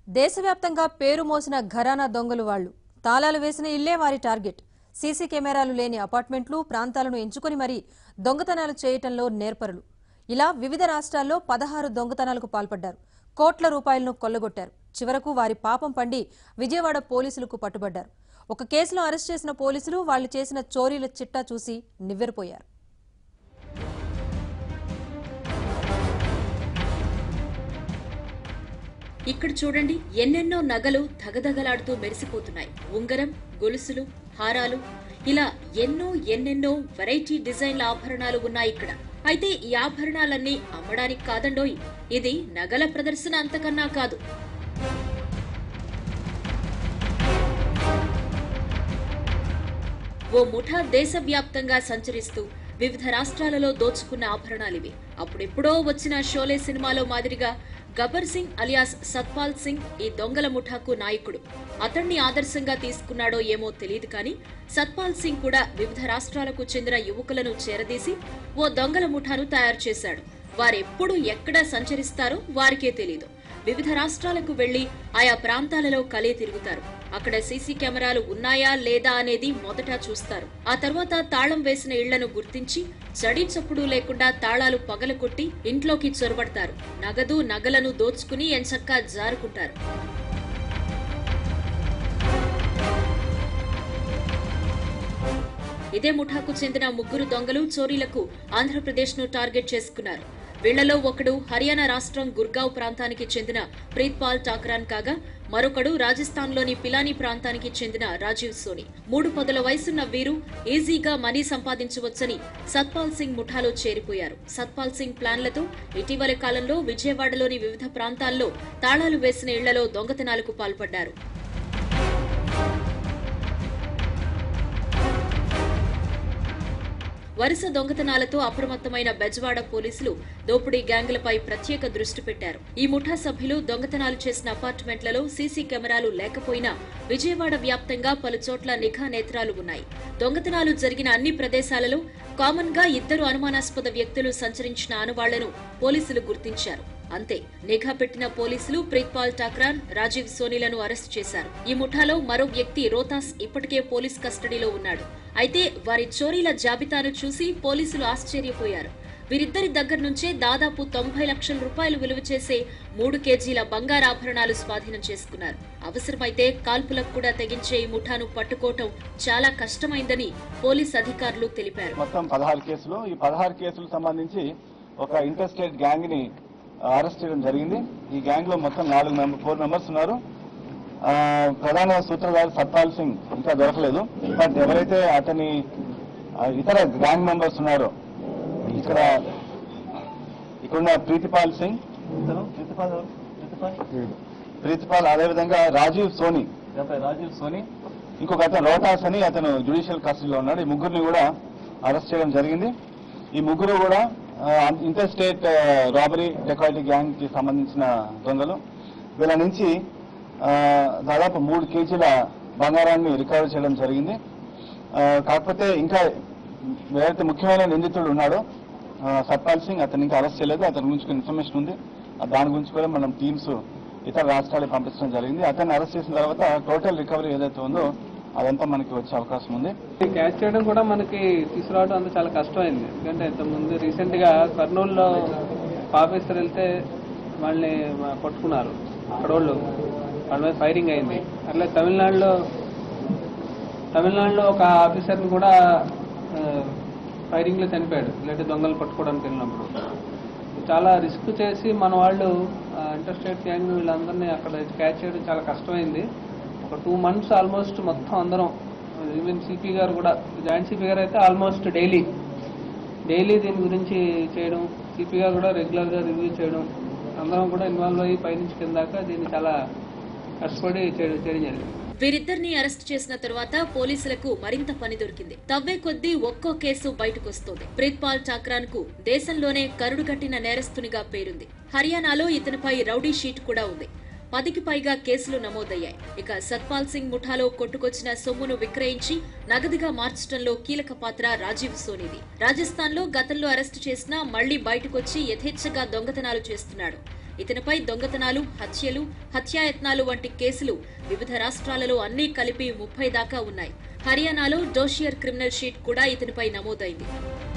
దేశవ్యాప్తంగా పేరు మోసిన ఘరానా దొంగలు వాళ్లు తాళాలు వేసిన ఇల్లే వారి టార్గెట్ సీసీ కెమెరాలు లేని అపార్ట్మెంట్లు ప్రాంతాలను ఎంచుకొని మరీ దొంగతనాలు చేయటంలో నేర్పరులు ఇలా వివిధ రాష్ట్రాల్లో పదహారు దొంగతనాలకు పాల్పడ్డారు కోట్ల రూపాయలను కొల్లగొట్టారు చివరకు వారి పాపం పండి విజయవాడ పోలీసులకు పట్టుబడ్డారు ఒక కేసులో అరెస్ట్ చేసిన పోలీసులు వాళ్లు చేసిన చోరీల చిట్టా చూసి నివ్వెరపోయారు ఇక్కడ చూడండి ఎన్నెన్నో నగలు ధగధగలాడుతూ మెరిసిపోతున్నాయి ఉంగరం గొలుసులు హారాలు ఇలా ఎన్నో ఎన్నెన్నో వెరైటీ డిజైన్ల ఆభరణాలు ఉన్నాయి ఇక్కడ అయితే ఈ ఆభరణాలన్నీ అమ్మడానికి కాదండోయ్ ఇది నగల ప్రదర్శన అంతకన్నా కాదు ఓ ముఠా దేశవ్యాప్తంగా సంచరిస్తూ వివిధ రాష్ట్రాలలో దోచుకున్న ఆభరణాలివి అప్పుడెప్పుడో వచ్చిన షోలే సినిమాలో మాదిరిగా గబ్బర్ సింగ్ అలియాస్ సత్పాల్ సింగ్ ఈ దొంగల ముఠాకు నాయకుడు అతన్ని ఆదర్శంగా తీసుకున్నాడో ఏమో తెలియదు కానీ సత్పాల్ సింగ్ కూడా వివిధ రాష్ట్రాలకు చెందిన యువకులను చేరదీసి ఓ దొంగల ముఠాను తయారు చేశాడు వారెప్పుడు ఎక్కడ సంచరిస్తారో వారికే తెలీదు వివిధ రాష్ట్రాలకు వెళ్లి ఆయా ప్రాంతాలలో కలే తిరుగుతారు అక్కడ సీసీ కెమెరాలు ఉన్నాయా లేదా అనేది మొదట చూస్తారు ఆ తర్వాత తాళం వేసిన ఇళ్లను గుర్తించి చడి చప్పుడు లేకుండా తాళాలు పగలకొట్టి ఇంట్లోకి చొరబడతారు నగదు నగలను దోచుకుని ఎంచక్కా జారుకుంటారు ఇదే ముఠాకు చెందిన ముగ్గురు దొంగలు చోరీలకు ఆంధ్రప్రదేశ్ను టార్గెట్ చేసుకున్నారు వీళ్లలో ఒకడు హర్యానా రాష్ట్రం గుర్గావ్ ప్రాంతానికి చెందిన ప్రీత్పాల్ టాక్రాన్ కాగా మరొకడు రాజస్థాన్లోని పిలానీ ప్రాంతానికి చెందిన రాజీవ్ సోని మూడు పదుల వయసున్న వీరు ఈజీగా మనీ సంపాదించవచ్చని సత్పాల్ సింగ్ ముఠాలో చేరిపోయారు సత్పాల్ సింగ్ ప్లాన్లతో ఇటీవలి కాలంలో విజయవాడలోని వివిధ ప్రాంతాల్లో తాళాలు వేసిన ఇళ్లలో దొంగతనాలకు పాల్పడ్డారు వరుస దొంగతనాలతో అప్రమత్తమైన బెజవాడ పోలీసులు దోపిడీ గ్యాంగులపై ప్రత్యేక దృష్టి పెట్టారు ఈ ముఠా సభ్యులు దొంగతనాలు చేసిన అపార్ట్మెంట్లలో సీసీ కెమెరాలు లేకపోయినా విజయవాడ వ్యాప్తంగా పలు చోట్ల నిఘా నేత్రాలు ఉన్నాయి దొంగతనాలు జరిగిన అన్ని ప్రదేశాలలో కామన్ గా ఇద్దరు అనుమానాస్పద వ్యక్తులు సంచరించిన ఆనవాళ్లను పోలీసులు గుర్తించారు అంతే నిఘా పెట్టిన పోలీసులు ప్రీత్పాల్ టాక్రాన్ రాజీవ్ సోనీలను అరెస్ట్ చేశారు ఈ ముఠాలో మరో వ్యక్తి రోతాస్ ఇప్పటికే పోలీస్ కస్టడీలో ఉన్నాడు అయితే వారి చోరీల జాబితాను చూసి పోలీసులు ఆశ్చర్యపోయారు వీరిద్దరి దగ్గర నుంచే దాదాపు తొంభై లక్షల రూపాయలు విలువ చేసే మూడు కేజీల బంగారాభరణాలు స్వాధీనం చేసుకున్నారు అవసరమైతే కాల్పులకు కూడా తెగించే ఈ ముఠాను పట్టుకోవటం చాలా కష్టమైందని పోలీస్ అధికారులు తెలిపారు మొత్తం పదహారు కేసులు ఈ పదహారు కేసులకు సంబంధించి ఒక ఇంటర్ స్టేట్ గ్యాంగ్ ని అరెస్ట్ చేయడం జరిగింది ఈ గ్యాంగ్ లో మొత్తం నాలుగు మెంబర్ ఫోర్ మెంబర్స్ ఉన్నారు ఆ, ప్రధాన సూత్రధారి సత్పాల్ సింగ్ ఇంకా దొరకలేదు బట్ ఎవరైతే అతని ఆ, ఇతర గ్యాంగ్ మెంబర్స్ ఉన్నారో ఇక్కడ ఇక్కడున్న ప్రీతిపాల్ సింగ్ ఇతను ప్రీతిపాల్ ఎవరు? ప్రీతిపాల్ ప్రీతిపాల్ అదేవిధంగా రాజీవ్ సోని ఎవరు? రాజీవ్ సోని ఇంకొక అతను రోటాస్ అని అతను జ్యుడిషియల్ కస్టడీలో ఉన్నాడు ఈ ముగ్గురిని కూడా అరెస్ట్ చేయడం జరిగింది ఈ ముగ్గురు కూడా interstate robbery dacoity gang కి సంబంధించిన దొంగలు వీళ్ళ నుంచి ఆ, దాదాపు మూడు కేజీల బంగారాన్ని రికవర్ చేయడం జరిగింది ఆ, కాకపోతే ఇంకా ఎవరైతే ముఖ్యమైన నిందితుడు ఉన్నాడో ఆ, సత్పాల్ సింగ్ అతను ఇంకా అరెస్ట్ చేయలేదు అతని గురించి ఇన్ఫర్మేషన్ ఉంది ఆ, దాని గురించి కూడా మనం టీమ్స్ ఇతర రాష్ట్రాలకు పంపించడం జరిగింది అతన్ని అరెస్ట్ చేసిన తర్వాత టోటల్ రికవరీ ఏదైతే ఉందో అదంతా మనకి వచ్చే అవకాశం ఉంది ఈ క్యాచ్ చేయడం కూడా మనకి తీసుకురావడం అంత చాలా కష్టమైంది ఎందుకంటే ఇంతకుముందు రీసెంట్గా కర్నూలులో ఆఫీసర్ వెళ్తే వాళ్ళని పట్టుకున్నారు అక్కడ వాళ్ళు వాళ్ళ మీద ఫైరింగ్ అయింది అట్లా తమిళనాడులో తమిళనాడులో ఒక ఆఫీసర్ని కూడా ఆ, ఫైరింగ్లో చనిపోయాడు ఇలాంటి దొంగలు పట్టుకోవడానికి వెళ్ళినప్పుడు చాలా రిస్క్ చేసి మన వాళ్ళు ఇంటర్ స్టేట్ గ్యాంగ్ వీళ్ళందరినీ అక్కడ క్యాచ్ చేయడం చాలా కష్టమైంది ఒక టూ మంత్స్ ఆల్మోస్ట్ మొత్తం అందరం ఈవెన్ సిపి గారు కూడా జాయింట్ సిపి గారు అయితే ఆల్మోస్ట్ డైలీ డైలీ దీని గురించి చేయడం సిపి గారు కూడా రెగ్యులర్గా రివ్యూ చేయడం అందరం కూడా ఇన్వాల్వ్ అయ్యి పైనుంచి కింద దాకా దీన్ని చాలా కష్టపడి చేయడం చేయడం జరిగింది వీరిద్దరిని అరెస్ట్ చేసిన తరువాత పోలీసులకు మరింత పని దొరికింది తవ్వే కొద్దీ ఒక్కో కేసు బయటకొస్తోంది ప్రీత్పాల్ టాక్రాన్ కు దేశంలోనే కరుడుగట్టిన నేరస్తునిగా పేరుంది హర్యానాలో ఇతనిపై రౌడీ షీట్ కూడా ఉంది పదికి పైగా కేసులు నమోదయ్యాయి ఇక సత్పాల్ సింగ్ ముఠాలో కొట్టుకొచ్చిన సొమ్మును విక్రయించి నగదుగా మార్చడంలో కీలక పాత్ర రాజీవ్ సోనీది రాజస్థాన్లో గతంలో అరెస్టు చేసినా మళ్లీ బయటకొచ్చి యథేచ్ఛగా దొంగతనాలు చేస్తున్నాడు ఇతనిపై దొంగతనాలు హత్యలు హత్యాయత్నాలు వంటి కేసులు వివిధ రాష్ట్రాలలో అన్నీ కలిపి ముప్పై దాకా ఉన్నాయి హర్యానాలో డోషియర్ క్రిమినల్ షీట్ కూడా ఇతనిపై నమోదైంది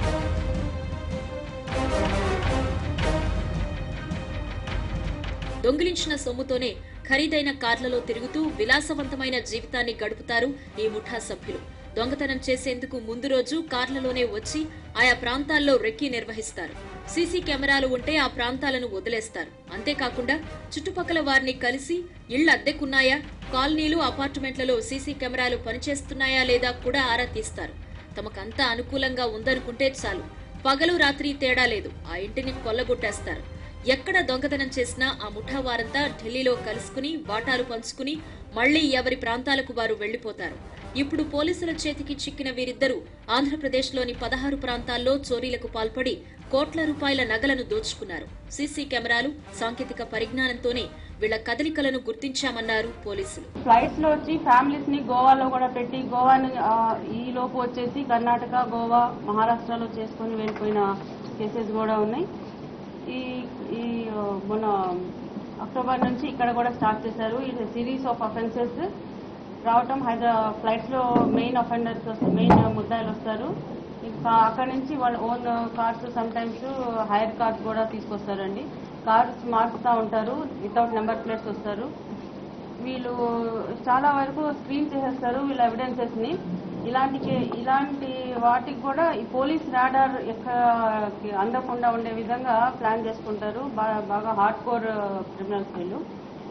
దొంగిలించిన సొమ్ముతోనే ఖరీదైన కార్లలో తిరుగుతూ విలాసవంతమైన జీవితాన్ని గడుపుతారు ఈ ముఠా సభ్యులు దొంగతనం చేసేందుకు ముందు రోజు కార్లలోనే వచ్చి ఆయా ప్రాంతాల్లో రెక్కి నిర్వహిస్తారు సీసీ కెమెరాలు ఉంటే ఆ ప్రాంతాలను వదిలేస్తారు అంతేకాకుండా చుట్టుపక్కల వారిని కలిసి ఇళ్ల అద్దెకున్నాయా కాలనీలు అపార్ట్మెంట్లలో సీసీ కెమెరాలు పనిచేస్తున్నాయా లేదా కూడా ఆరా తీస్తారు తమకంతా అనుకూలంగా ఉందనుకుంటే చాలు పగలు రాత్రి తేడా లేదు ఆ ఇంటిని కొల్లగొట్టేస్తారు ఎక్కడ దొంగతనం చేసినా ఆ ముఠా వారంతా ఢిల్లీలో కలుసుకుని వాటాలు పంచుకుని మళ్లీ ఎవరి ప్రాంతాలకు వారు వెళ్లిపోతారు ఇప్పుడు పోలీసుల చేతికి చిక్కిన వీరిద్దరూ ఆంధ్రప్రదేశ్లోని పదహారు ప్రాంతాల్లో చోరీలకు పాల్పడి కోట్ల రూపాయల నగలను దోచుకున్నారు సీసీ కెమెరాలు సాంకేతిక పరిజ్ఞానంతోనే వీళ్ల కదలికలను గుర్తించామన్నారు పోలీసులు ఫ్లైట్స్ లో వచ్చి ఫ్యామిలీస్ ని గోవాలో కూడా పెట్టి గోవా ఈ లోపు వచ్చేసి కర్ణాటక గోవా మహారాష్ట్రలో చేసుకొని వెళ్ళిపోయిన కేసెస్ కూడా ఉన్నాయి ఈ ఈ ఆ, మొన్న అక్టోబర్ నుంచి ఇక్కడ కూడా స్టార్ట్ చేశారు ఇది సిరీస్ ఆఫ్ అఫెన్సెస్ రావటం హైదరా ఫ్లైట్స్ లో మెయిన్ అఫెండర్స్ మెయిన్ ముద్దాయిలు వస్తారు ఇంకా అక్కడ నుంచి వాళ్ళ own cars sometimes hire cars కూడా తీసుకొస్తారండి కార్స్ మార్చుతూ ఉంటారు వితౌట్ నెంబర్ ప్లేట్స్ వస్తారు వీళ్ళు చాలా వరకు స్క్రీన్ చేసేస్తారు వీళ్ళ ఎవిడెన్సెస్ ని ఇలాంటి కే- ఇలాంటి వాటికి కూడా ఈ పోలీస్ రాడార్ ఎక్కడికి అందకుండా ఉండే విధంగా ప్లాన్ చేసుకుంటారు బా- బాగా హార్డ్ కోర్ క్రిమినల్స్ వీళ్ళు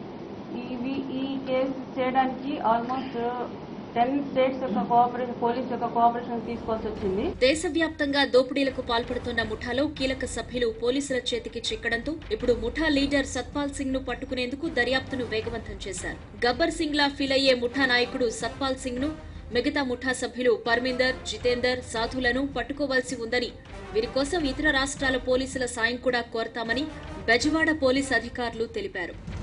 ఇవి ఈ కేసు చేయడానికి ఆల్మోస్ట్ టెన్ స్టేట్స్ యొక్క కోఆపరేషన్ పోలీస్ యొక్క కోఆపరేషన్ తీసుకోవాల్సి వచ్చింది దేశవ్యాప్తంగా దోపిడీలకు పాల్పడుతున్న ముఠాలో కీలక సభ్యులు పోలీసుల చేతికి చిక్కడంతో ఇప్పుడు ముఠా లీడర్ సత్పాల్ సింగ్ ను పట్టుకునేందుకు దర్యాప్తును వేగవంతం చేశారు గబ్బర్ సింగ్ లా ఫీల్ అయ్యే ముఠా నాయకుడు సత్పాల్ సింగ్ ను మిగతా ముఠా సభ్యులు పర్మిందర్ జితేందర్ సాధులను పట్టుకోవాల్సి ఉందని వీరి కోసం ఇతర రాష్ట్రాల పోలీసుల సాయం కూడా కోరతామని బెజవాడ పోలీస్ అధికారులు తెలిపారు